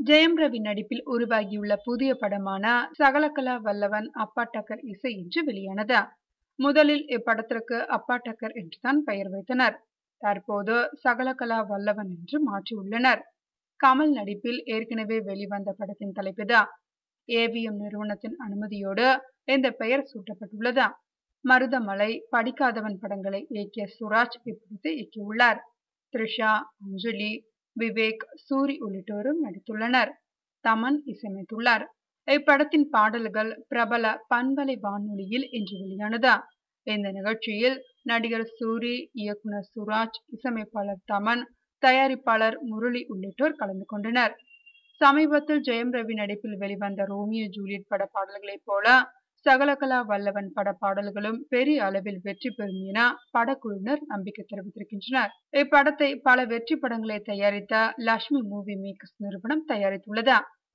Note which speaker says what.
Speaker 1: ஜெயம் ரவி நடிப்பில் உருவாகியுள்ள புதிய படமான சகலகலா வல்லவன் அப்பா டக்கர் இசை இன்று வெளியானது முதலில் இப்படத்திற்கு அப்பா டக்கர் என்றுதான் பெயர் வைத்தனர் தற்போது சகலகலா வல்லவன் என்று மாற்றியுள்ளனர் கமல் நடிப்பில் ஏற்கனவே வெளிவந்த படத்தின் தலைப்புதான் ஏவிஎம் நிறுவனத்தின் அனுமதியோடு இந்த பெயர் சூட்டப்பட்டுள்ளது மருதமலை படிக்காதவன் படங்களை இயக்கிய சுராஜ் இப்படத்தை இயக்கியுள்ளார் த்ரிஷா அஞ்சலி விவேக் சூரி உள்ளிட்டோரும் நடித்துள்ளனர் தமன் இசையமைத்துள்ளார் இப்படத்தின் பாடல்கள் பிரபல பண்பலை வானொலியில் இன்று வெளியானது இந்த நிகழ்ச்சியில் நடிகர் சூரி இயக்குனர் சுராஜ் இசையமைப்பாளர் தமன் தயாரிப்பாளர் முரளி உள்ளிட்டோர் கலந்து கொண்டனர் சமீபத்தில் ஜெயம் ரவி நடிப்பில் வெளிவந்த ரோமியோ ஜூலியட் பட பாடல்களைப் போல சகலகலா வல்லவன் பட பாடல்களும் பெரிய அளவில் வெற்றி பெறும் என படக்குழுவினர் நம்பிக்கை தெரிவித்திருக்கின்றனர் இப்படத்தை பல வெற்றி படங்களை தயாரித்த லட்சுமி மூவி மேக்கர்ஸ் நிறுவனம் தயாரித்துள்ளது